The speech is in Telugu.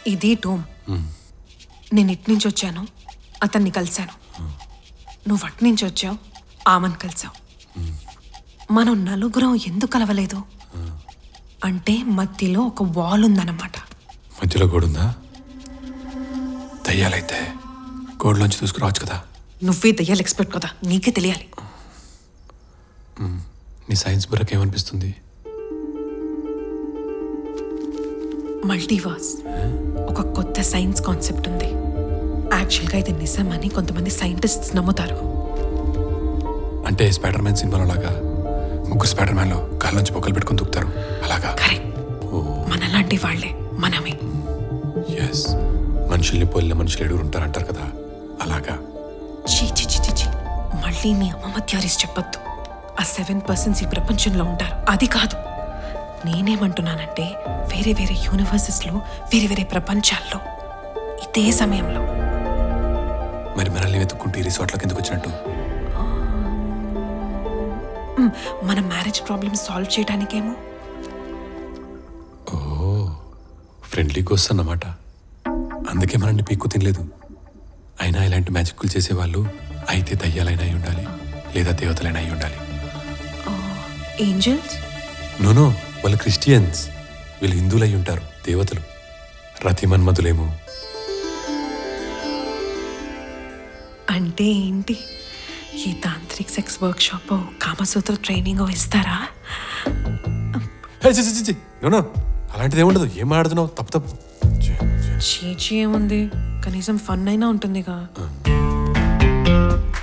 ఇది టోమ్ నేను ఇటు నుంచి వచ్చాను అతన్ని కలిశాను నువ్వు అటు నుంచి వచ్చావు ఆమెను కలిసావు మనం నలుగురం ఎందుకు కలవలేదు అంటే మధ్యలో ఒక వాల్ ఉందన్నమాట మధ్యలో గోడుందా దయ్యాలైతే గోడలోంచి తీసుకురావచ్చు కదా నువ్వే దయ్యాలు ఎక్స్పెక్ట్ కదా నీకే తెలియాలి నీ సైన్స్ బుర్రకి ఏమనిపిస్తుంది మల్టీవర్స్ ఒక కొత్త సైన్స్ కాన్సెప్ట్ ఉంది యాక్చువల్గా ఇది నిజమని కొంతమంది సైంటిస్ట్స్ నమ్ముతారు అంటే స్పైడర్ మ్యాన్ సినిమాలో లాగా ముగ్గురు స్పైడర్ మ్యాన్లో కాళ్ళలోంచి పొక్కలు పెట్టుకొని దూకుతారు అలాగా కరెక్ట్ మనలాంటి వాళ్ళే మనమే ఎస్ మనుషుల్ని పోలిన మనుషులు ఎడుగురు ఉంటారంటారు కదా అలాగా చీ చీ చీ చీ, చీ మళ్ళీ నీ అమ్మమ్మ థియరీస్ చెప్పొద్దు ఆ సెవెన్ పర్సన్స్ ఈ ప్రపంచంలో ఉంటారు అది కాదు నేనేమంటున్నానంటే వేరే వేరే యూనివర్సెస్లో వేరే వేరే ప్రపంచాల్లో ఇదే సమయంలో మరి మనల్ని వెతుక్కుంటూ ఈ రిసార్ట్లోకి ఎందుకు వచ్చినట్టు మ్, మన మ్యారేజ్ ప్రాబ్లమ్ సాల్వ్ చేయడానికేమో ఫ్రెండ్లీ గోస్ట్ అన్నమాట అందుకే మనల్ని పీక్కు తినలేదు అయినా ఇలాంటి మ్యాజిక్లు చేసేవాళ్ళు అయితే దయ్యాలైనా అయి ఉండాలి లేదా దేవతలైనా అయి ఉండాలి ఏంజల్స్ నోనో వాళ్ళు క్రిస్టియన్స్ వీళ్ళు హిందువులు అయి ఉంటారు దేవతలు రతిమన్మధులేమో అంటే ఏంటి ఈ తాంత్రిక్ sex workshop Kamasutra training ఇస్తారా హే, చి, చి, చి, చి. నోనో అలాంటిది ఏముండదు ఏం ఆడుతున్నావు తప్పు తప్పు చి, చి. చీచి ఏముంది కనీసం ఫన్ అయినా ఉంటుందిగా